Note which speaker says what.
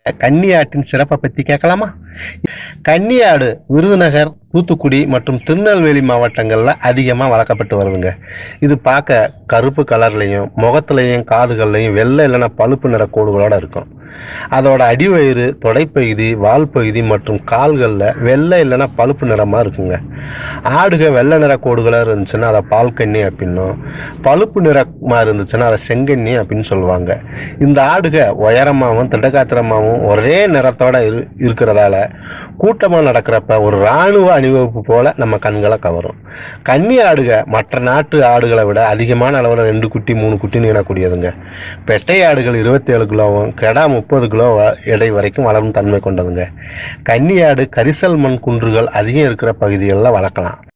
Speaker 1: கன்னியாட்டின் சிறப்பை பற்றி கேட்கலாமா கன்னியாடு விருதுநகர் தூத்துக்குடி மற்றும் திருநெல்வேலி மாவட்டங்களில் அதிகமாக வளர்க்கப்பட்டு வருதுங்க இது பார்க்க கருப்பு கலர்லையும் முகத்துலையும் காதுகள்லையும் வெள்ளை இல்லைன்னா பழுப்பு நிற கோடுகளோட இருக்கும் அதோட அடிவயிறு தொடைப்பகுதி வால் பகுதி மற்றும் கால்களில் வெள்ளை இல்லைன்னா பழுப்பு நிறமாக இருக்குங்க ஆடுக வெள்ளை நிற கோடுகளாக இருந்துச்சுன்னா அதை பால் கண்ணி அப்படின்னும் பழுப்பு நிறமாக இருந்துச்சுன்னா அதை செங்கண்ணி அப்படின்னு சொல்லுவாங்க இந்த ஆடுக உயரமாகவும் திடகாத்திரமாகவும் ஒரே நிறத்தோட இரு இருக்கிறதால கூட்டமாக நடக்கிறப்ப ஒரு இராணுவ அணிவகுப்பு போல நம்ம கண்களை கவரும் கன்னி ஆடுக மற்ற நாட்டு ஆடுகளை விட அதிகமான அளவில் ரெண்டு குட்டி மூணு குட்டின்னு எண்ணக்கூடியதுங்க பெட்டை ஆடுகள் இருபத்தேழு கிலோவும் கெடா முப்பது கிலோ வ- எடை வரைக்கும் வளரும் தன்மை கொண்டதுங்க கன்னி ஆடு கரிசல் மண் குன்றுகள் அதிகம் இருக்கிற பகுதிகளில் வளர்க்கலாம்